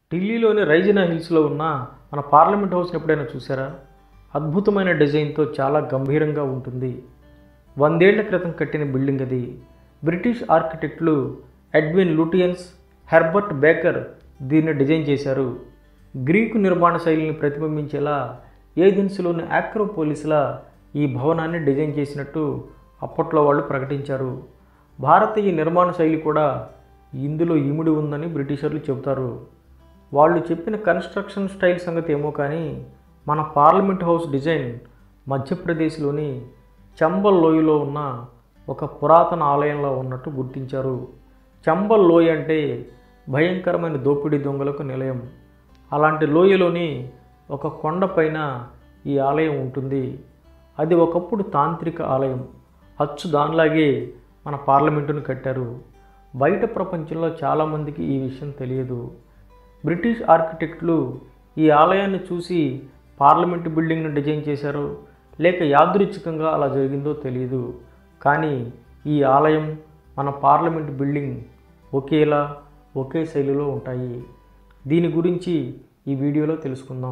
ఢిల్లీలోని రైజినా హిల్స్లో ఉన్న మన పార్లమెంట్ హౌస్ని ఎప్పుడైనా చూసారా అద్భుతమైన డిజైన్తో చాలా గంభీరంగా ఉంటుంది వందేళ్ల క్రితం కట్టిన బిల్డింగ్ అది బ్రిటిష్ ఆర్కిటెక్టులు ఎడ్విన్ లూటియన్స్ హెర్బర్ట్ బేకర్ దీన్ని డిజైన్ చేశారు గ్రీకు నిర్మాణ శైలిని ప్రతిబింబించేలా ఏథెన్స్లోని ఆక్రోపోలిస్లా ఈ భవనాన్ని డిజైన్ చేసినట్టు అప్పట్లో వాళ్ళు ప్రకటించారు భారతీయ నిర్మాణ శైలి కూడా ఇందులో ఇమిడి ఉందని బ్రిటిషర్లు చెబుతారు వాళ్ళు చెప్పిన కన్స్ట్రక్షన్ స్టైల్ సంగతి ఏమో కానీ మన పార్లమెంట్ హౌస్ డిజైన్ మధ్యప్రదేశ్లోని చంబల్ లోయలో ఉన్న ఒక పురాతన ఆలయంలో ఉన్నట్టు గుర్తించారు చంబల్ లోయ అంటే భయంకరమైన దోపిడీ దొంగలకు నిలయం అలాంటి లోయలోని ఒక కొండపైన ఈ ఆలయం ఉంటుంది అది ఒకప్పుడు తాంత్రిక ఆలయం అచ్చు దానిలాగే మన పార్లమెంటును కట్టారు బయట ప్రపంచంలో చాలామందికి ఈ విషయం తెలియదు బ్రిటిష్ ఆర్కిటెక్టులు ఈ ఆలయాన్ని చూసి పార్లమెంటు బిల్డింగ్ను డిజైన్ చేశారు లేక యాదృచ్ఛికంగా అలా జరిగిందో తెలియదు కానీ ఈ ఆలయం మన పార్లమెంట్ బిల్డింగ్ ఒకేలా ఒకే శైలిలో ఉంటాయి దీని గురించి ఈ వీడియోలో తెలుసుకుందాం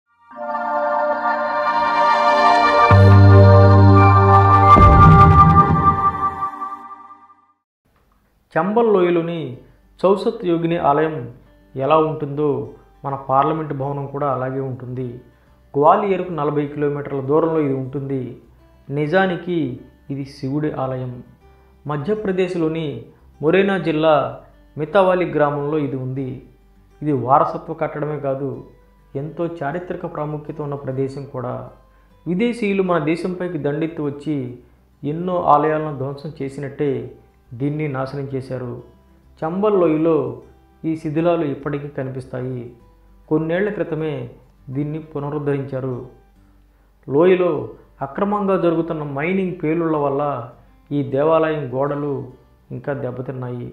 చంబల్ లోయలోని చౌసత్ యోగిని ఆలయం ఎలా ఉంటుందో మన పార్లమెంటు భవనం కూడా అలాగే ఉంటుంది గ్వాలియర్కు నలభై కిలోమీటర్ల దూరంలో ఇది ఉంటుంది నిజానికి ఇది శివుడి ఆలయం మధ్యప్రదేశ్లోని మొరేనా జిల్లా మితావాలి గ్రామంలో ఇది ఉంది ఇది వారసత్వ కట్టడమే కాదు ఎంతో చారిత్రక ప్రాముఖ్యత ఉన్న ప్రదేశం కూడా విదేశీయులు మన దేశంపైకి దండెత్తి వచ్చి ఎన్నో ఆలయాలను ధ్వంసం చేసినట్టే దీన్ని నాశనం చేశారు చంబల్ లోయలో ఈ శిథిలాలు ఇప్పటికీ కనిపిస్తాయి కొన్నేళ్ల క్రితమే దీన్ని పునరుద్ధరించారు లోయలో అక్రమంగా జరుగుతున్న మైనింగ్ పేలుళ్ల వల్ల ఈ దేవాలయం గోడలు ఇంకా దెబ్బతిన్నాయి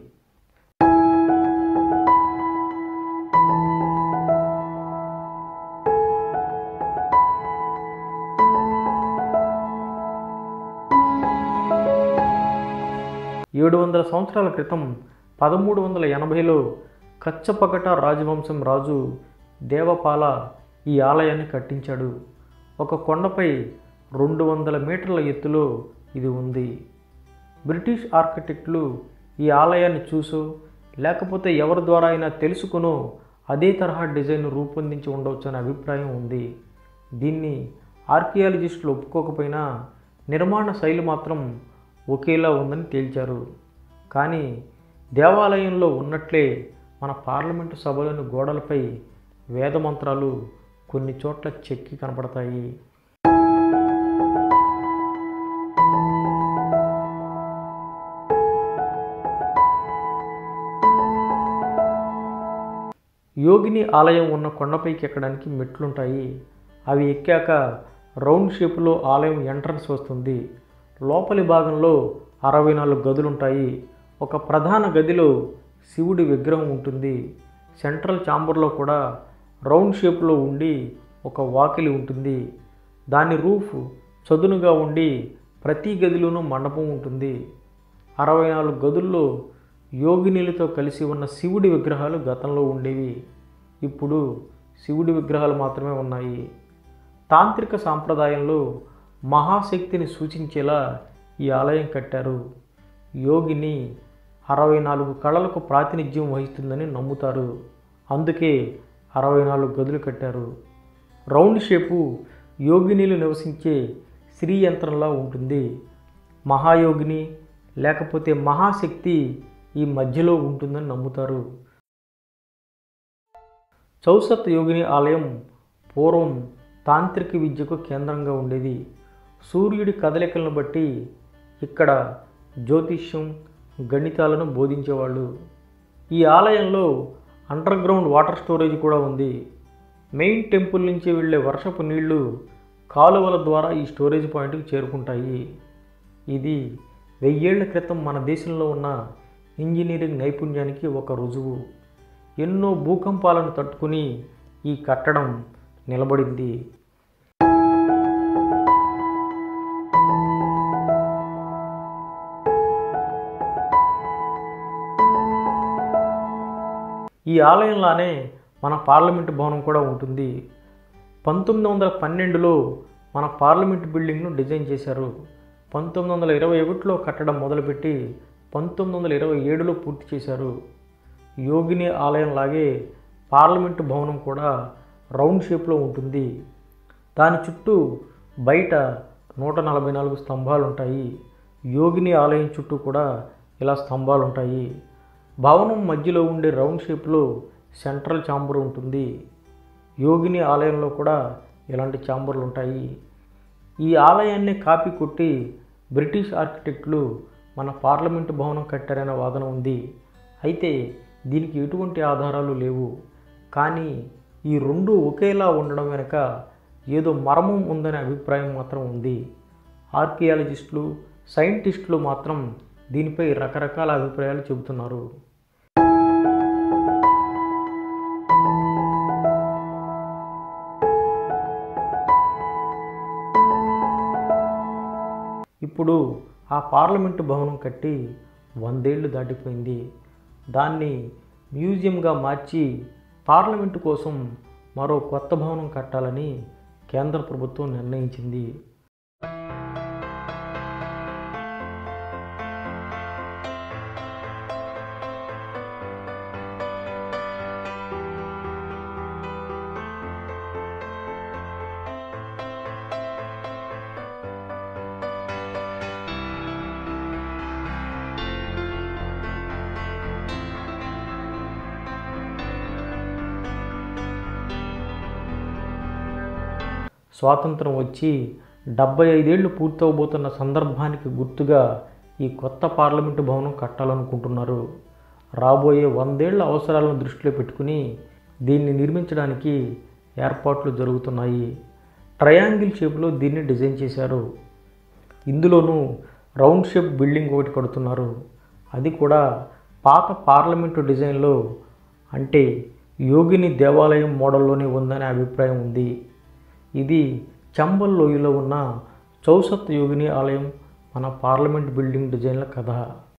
ఏడు వందల సంవత్సరాల క్రితం పదమూడు వందల ఎనభైలో కచ్చపగట రాజవంశం రాజు దేవపాల ఈ ఆలయాన్ని కట్టించాడు ఒక కొండపై రెండు వందల మీటర్ల ఎత్తులో ఇది ఉంది బ్రిటిష్ ఆర్కిటెక్టులు ఈ ఆలయాన్ని చూసో లేకపోతే ఎవరి ద్వారా అయినా తెలుసుకునో అదే తరహా డిజైన్ రూపొందించి ఉండవచ్చు అనే అభిప్రాయం ఉంది దీన్ని ఆర్కియాలజిస్టులు ఒప్పుకోకపోయినా నిర్మాణ శైలి మాత్రం ఒకేలా ఉందని తేల్చారు కానీ దేవాలయంలో ఉన్నట్లే మన పార్లమెంటు సభలోని గోడలపై వేదమంత్రాలు కొన్ని చోట్ల చెక్కి కనపడతాయి యోగిని ఆలయం ఉన్న కొండపైకి ఎక్కడానికి మెట్లుంటాయి అవి ఎక్కాక రౌండ్ షేపులో ఆలయం ఎంట్రన్స్ వస్తుంది లోపలి భాగంలో అరవై నాలుగు గదులుంటాయి ఒక ప్రధాన గదిలో శివుడి విగ్రహం ఉంటుంది సెంట్రల్ ఛాంబర్లో కూడా రౌండ్ షేప్లో ఉండి ఒక వాకిలి ఉంటుంది దాని రూఫ్ చదునుగా ఉండి ప్రతి గదిలోనూ మండపం ఉంటుంది అరవై నాలుగు గదుల్లో యోగినిలతో కలిసి ఉన్న శివుడి విగ్రహాలు గతంలో ఉండేవి ఇప్పుడు శివుడి విగ్రహాలు మాత్రమే ఉన్నాయి తాంత్రిక సాంప్రదాయంలో మహాశక్తిని సూచించేలా ఈ ఆలయం కట్టారు యోగిని అరవై నాలుగు కళలకు ప్రాతినిధ్యం వహిస్తుందని నమ్ముతారు అందుకే అరవై నాలుగు గదులు కట్టారు రౌండ్ షేపు యోగినిలు నివసించే శ్రీ యంత్రంలా ఉంటుంది మహాయోగిని లేకపోతే మహాశక్తి ఈ మధ్యలో ఉంటుందని నమ్ముతారు చౌసత్ యోగిని ఆలయం పూర్వం తాంత్రిక విద్యకు కేంద్రంగా ఉండేది సూర్యుడి కదలికలను బట్టి ఇక్కడ జ్యోతిష్యం గణితాలను బోధించేవాళ్ళు ఈ ఆలయంలో అండర్ గ్రౌండ్ వాటర్ స్టోరేజ్ కూడా ఉంది మెయిన్ టెంపుల్ నుంచి వెళ్ళే వర్షపు నీళ్లు కాలువల ద్వారా ఈ స్టోరేజ్ పాయింట్కి చేరుకుంటాయి ఇది వెయ్యేళ్ల క్రితం మన దేశంలో ఉన్న ఇంజనీరింగ్ నైపుణ్యానికి ఒక రుజువు ఎన్నో భూకంపాలను తట్టుకుని ఈ కట్టడం నిలబడింది ఈ ఆలయంలానే మన పార్లమెంటు భవనం కూడా ఉంటుంది పంతొమ్మిది వందల పన్నెండులో మన పార్లమెంట్ బిల్డింగ్ను డిజైన్ చేశారు పంతొమ్మిది వందల ఇరవై ఒకటిలో కట్టడం మొదలుపెట్టి పంతొమ్మిది వందల ఇరవై ఏడులో పూర్తి చేశారు యోగిని ఆలయం లాగే పార్లమెంటు భవనం కూడా రౌండ్ షేప్లో ఉంటుంది దాని చుట్టూ బయట నూట నలభై నాలుగు స్తంభాలు ఉంటాయి యోగిని ఆలయం చుట్టూ కూడా ఇలా స్తంభాలు ఉంటాయి భవనం మధ్యలో ఉండే రౌండ్ షేప్లో సెంట్రల్ ఛాంబర్ ఉంటుంది యోగిని ఆలయంలో కూడా ఇలాంటి ఛాంబర్లు ఉంటాయి ఈ ఆలయాన్ని కాపీ కొట్టి బ్రిటిష్ ఆర్కిటెక్టులు మన పార్లమెంటు భవనం కట్టారనే వాదన ఉంది అయితే దీనికి ఎటువంటి ఆధారాలు లేవు కానీ ఈ రెండు ఒకేలా ఉండడం వెనుక ఏదో మర్మం ఉందనే అభిప్రాయం మాత్రం ఉంది ఆర్కియాలజిస్టులు సైంటిస్టులు మాత్రం దీనిపై రకరకాల అభిప్రాయాలు చెబుతున్నారు ఇప్పుడు ఆ పార్లమెంటు భవనం కట్టి వందేళ్లు దాటిపోయింది దాన్ని మ్యూజియంగా మార్చి పార్లమెంటు కోసం మరో కొత్త భవనం కట్టాలని కేంద్ర ప్రభుత్వం నిర్ణయించింది స్వాతంత్రం వచ్చి డెబ్బై ఐదేళ్లు పూర్తవబోతున్న సందర్భానికి గుర్తుగా ఈ కొత్త పార్లమెంటు భవనం కట్టాలనుకుంటున్నారు రాబోయే వందేళ్ల అవసరాలను దృష్టిలో పెట్టుకుని దీన్ని నిర్మించడానికి ఏర్పాట్లు జరుగుతున్నాయి ట్రయాంగిల్ షేప్లో దీన్ని డిజైన్ చేశారు ఇందులోనూ రౌండ్ షేప్ బిల్డింగ్ ఒకటి కడుతున్నారు అది కూడా పాత పార్లమెంటు డిజైన్లో అంటే యోగిని దేవాలయం మోడల్లోనే ఉందనే అభిప్రాయం ఉంది ఇది చంబల్ లోయలో ఉన్న చౌసత్ యోగిని ఆలయం మన పార్లమెంట్ బిల్డింగ్ డిజైన్ల కథ